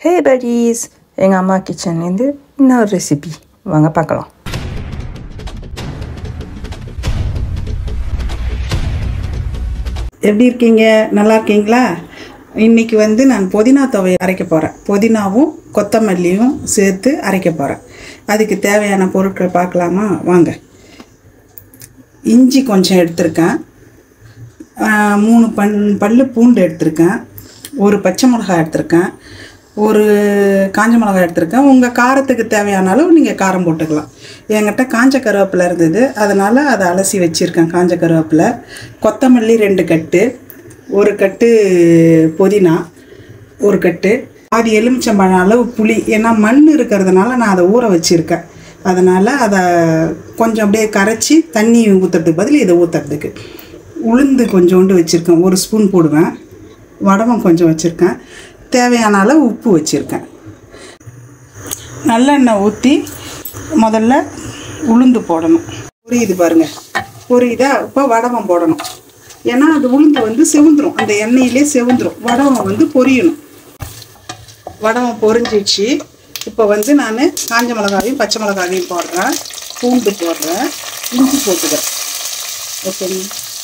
ஹே buddies எங்கள் அம்மா கிச்சன்லேருந்து இன்னொரு ரெசிபி வாங்க பார்க்கலாம் எப்படி இருக்கீங்க நல்லா இருக்கீங்களா இன்னைக்கு வந்து நான் புதினா துவையை அரைக்க போகிறேன் புதினாவும் கொத்தமல்லியும் சேர்த்து அரைக்க போகிறேன் அதுக்கு தேவையான பொருட்கள் பார்க்கலாமா வாங்க இஞ்சி கொஞ்சம் எடுத்திருக்கேன் ஆஹ் மூணு பன் பல்லு பூண்டு எடுத்திருக்கேன் ஒரு பச்சை மிளகாய் எடுத்திருக்கேன் ஒரு காஞ்ச மிளகாய் எடுத்திருக்கேன் உங்கள் காரத்துக்கு தேவையான அளவு நீங்கள் காரம் போட்டுக்கலாம் என்கிட்ட காஞ்ச கருவேப்பிலை இருந்தது அதனால் அதை அலசி வச்சுருக்கேன் காஞ்ச கருவேப்பிலை கொத்தமல்லி ரெண்டு கட்டு ஒரு கட்டு புதினா ஒரு கட்டு பாதி எலுமிச்சம்பழம் அளவு புளி ஏன்னா மண் இருக்கிறதுனால நான் அதை ஊற வச்சுருக்கேன் அதனால் அதை கொஞ்சம் அப்படியே கரைச்சி தண்ணி ஊற்றுறதுக்கு பதில் இதை ஊற்றுறதுக்கு உளுந்து கொஞ்சோண்டு வச்சுருக்கேன் ஒரு ஸ்பூன் போடுவேன் வடகம் கொஞ்சம் வச்சுருக்கேன் தேவையான அளவு உப்பு வச்சுருக்கேன் நல்லெண்ணெய் ஊற்றி முதல்ல உளுந்து போடணும் புரியுது பாருங்கள் புரியுதா இப்போ வடகம் போடணும் ஏன்னா அது உளுந்து வந்து செவுந்துரும் அந்த எண்ணெயிலே செவுந்துரும் வடகம் வந்து பொரியணும் வடகம் பொரிஞ்சிச்சு இப்போ வந்து நான் காஞ்ச மிளகாவையும் பச்சை மிளகாவையும் போடுறேன் பூண்டு போடுறேன் இஞ்சி போட்டுக்கிறேன் ஓகேங்க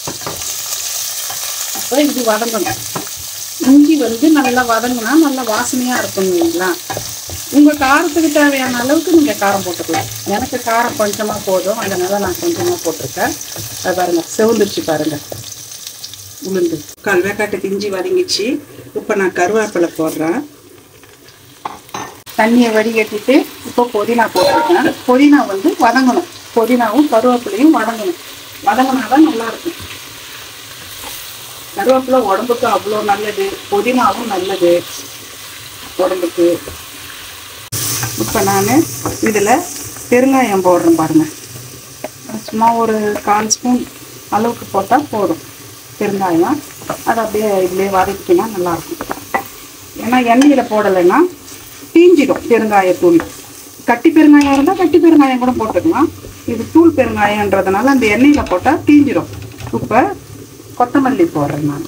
அப்போ இது வதங்கணும் இஞ்சி வந்து நல்லா வதங்கினா நல்லா வாசனையாக இருக்கும் இல்லைங்களா உங்கள் காரத்துக்கு தேவையான அளவுக்கு நீங்கள் காரம் போட்டுக்கலாம் எனக்கு காரம் கொஞ்சமாக போதும் அதனால் நான் கொஞ்சமாக போட்டிருக்கேன் அது பாருங்கள் செவந்துருச்சு பாருங்கள் உளுந்து கால் வேக்காட்டுக்கு இஞ்சி வதங்கிச்சு இப்போ நான் கருவேப்பிலை போடுறேன் தண்ணியை வடிகட்டிட்டு இப்போ புதினா போட்டிருக்கேன் புதினா வந்து வதங்கணும் புதினாவும் கருவேப்பிலையும் வதங்கணும் வதங்கினா தான் நல்லாயிருக்கும் கருவேப்பிலை உடம்புக்கு அவ்வளோ நல்லது புதினாவும் நல்லது உடம்புக்கு இப்போ நான் இதில் பெருங்காயம் போடுறேன் பாருங்கள் சும்மா ஒரு கால் ஸ்பூன் அளவுக்கு போட்டால் போதும் பெருங்காயம் அதை அப்படியே இதுலேயே வதக்கினா நல்லாயிருக்கும் ஏன்னா எண்ணெயில் போடலைன்னா தீஞ்சிடும் பெருங்காயத்தூள் கட்டி பெருங்காயம் இருந்தால் கட்டி பெருங்காயம் கூட போட்டுக்கலாம் இது தூள் பெருங்காயன்றதுனால அந்த எண்ணெயில் போட்டால் தீஞ்சிடும் இப்போ கொத்தமல்லி போடுறேன் நான்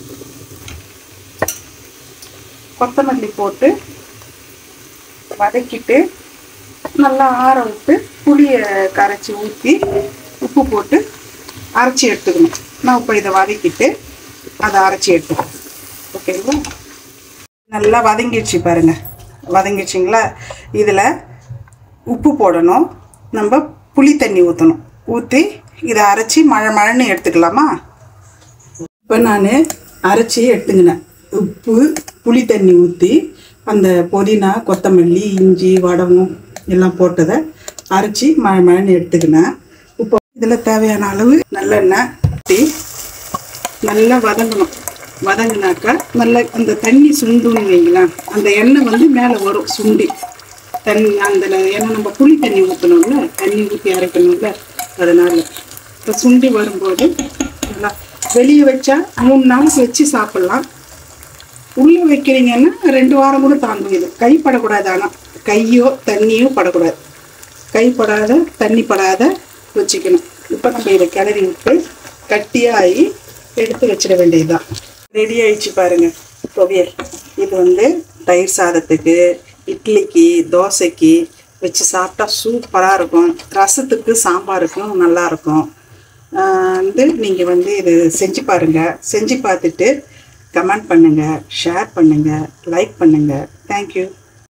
கொத்தமல்லி போட்டு வதக்கிட்டு நல்லா ஆற விட்டு புளியை கரைச்சி ஊற்றி உப்பு போட்டு அரைச்சி எடுத்துக்கணும் நான் இப்போ இதை வதக்கிட்டு அதை அரைச்சி எடுத்துக்கணும் ஓகேங்களா நல்லா வதங்கிடுச்சு பாருங்க வதங்கிடுச்சிங்களா இதில் உப்பு போடணும் நம்ம புளி தண்ணி ஊற்றணும் ஊற்றி இதை அரைச்சி மழை மழைன்னு எடுத்துக்கலாமா இப்போ நான் அரைச்சி எடுத்துங்கினேன் உப்பு புளி தண்ணி ஊற்றி அந்த புதினா கொத்தமல்லி இஞ்சி வடகம் எல்லாம் போட்டதை அரைச்சி மழை மழைன்னு எடுத்துக்கினேன் இப்போ இதில் தேவையான அளவு நல்லெண்ணெய் ஊற்றி நல்லா வதங்கணும் வதங்கினாக்கா நல்ல அந்த தண்ணி சுண்டுன்னு வைங்களேன் அந்த எண்ணெய் வந்து மேலே வரும் சுண்டி தண்ணி அந்த ஏன்னா நம்ம புளி தண்ணி ஊற்றணும்ல தண்ணி ஊற்றி அரைக்கணும்ல அதனால் இப்போ சுண்டி வரும்போது நல்லா வெளியே வச்சா மூணு நாளைக்கு வச்சு சாப்பிட்லாம் உள்ளே வைக்கிறீங்கன்னா ரெண்டு வாரம் கூட தாங்கும் இது கை படக்கூடாது ஆனால் கையோ தண்ணியோ படக்கூடாது கை படாத தண்ணி படாத வச்சுக்கணும் இப்போ நம்ம இதை கிளறி விட்டு கட்டியாகி எடுத்து வச்சிட வேண்டியதுதான் ரெடி ஆயிடுச்சு பாருங்க துவையல் இது வந்து தயிர் சாதத்துக்கு இட்லிக்கு தோசைக்கு வச்சு சாப்பிட்டா சூப்பராக இருக்கும் ரசத்துக்கு சாம்பாருக்கும் நல்லாயிருக்கும் வந்து நீங்கள் வந்து இது செஞ்சு பாருங்கள் செஞ்சு பார்த்துட்டு கமெண்ட் பண்ணுங்கள் ஷேர் பண்ணுங்கள் லைக் பண்ணுங்கள் தேங்க்யூ